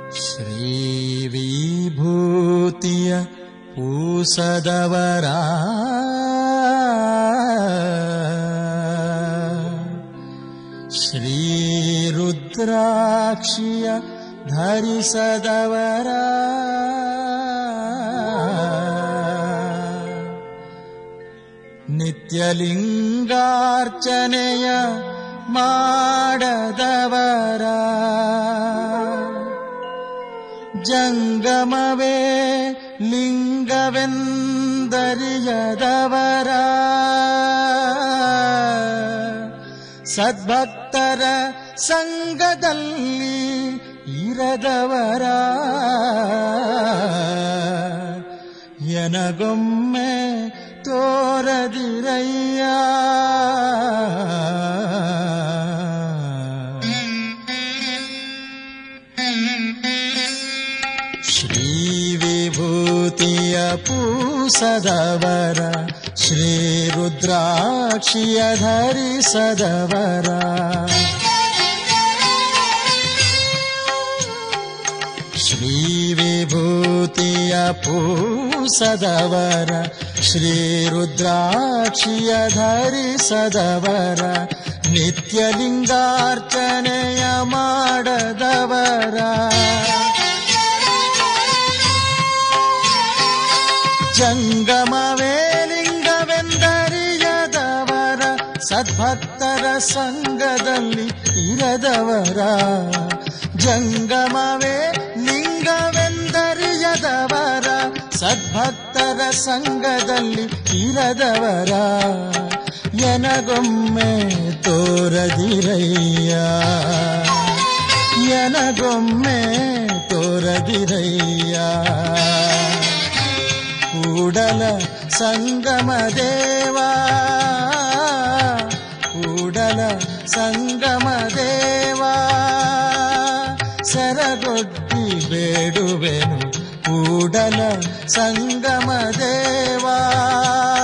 ಶ್ರೀವಿಭೂತಿಯ ಪೂಸದವರ ಶ್ರೀರುದ್ರಾಕ್ಷಿಯ ಧರಿಸದವರ ನಿತ್ಯಲಿಂಗಾರ್ಚನೆಯ ಮಾಡದವರ ಜಂಗಮವೇ ಲಿಂಗವೆಂದರಿಯದವರ ಸದ್ಭಕ್ತರ ಸಂಘದಲ್ಲಿ ಇರದವರ ಎನಗೊಮ್ಮೆ ತೋರದಿರಯ್ಯ ಶ್ರೀವಿಭೂತಿಯ ಪೂಸದವರ ಶ್ರೀರುದ್ರಾಕ್ಷಿಯ ಧರಿಸದವರ ಶ್ರೀವಿಭೂತಿಯ ಪೂಸದವರ ಶ್ರೀರುದ್ರಾಕ್ಷಿಯ ಧರಿಸದವರ ನಿತ್ಯಲಿಂಗಾರ್ಚನೆಯ ಮಾಡದವರ ಜಂಗಮವೇ ಲಿಂಗವೆಂದರಿಯದವರ ಸದ್ಭಕ್ತರ ಸಂಘದಲ್ಲಿ ಇರದವರ ಜಂಗಮವೇ ಲಿಂಗವೆಂದರಿಯದವರ ಸದ್ಭಕ್ತರ ಸಂಘದಲ್ಲಿ ಇರದವರ ಎನಗೊಮ್ಮೆ ತೋರದಿರಯ್ಯ ಎನಗೊಮ್ಮೆ ತೋರದಿರಯ್ಯ ಕೂಡಲ ಸಂಗಮ ದೇವಾ ಕೂಡಲ ಸಂಗಮ ದೇವಾ ಸರಗೊಡ್ಡಿ ಬೇಡುವೆನು ಕೂಡಲ ಸಂಗಮ ದೇವಾ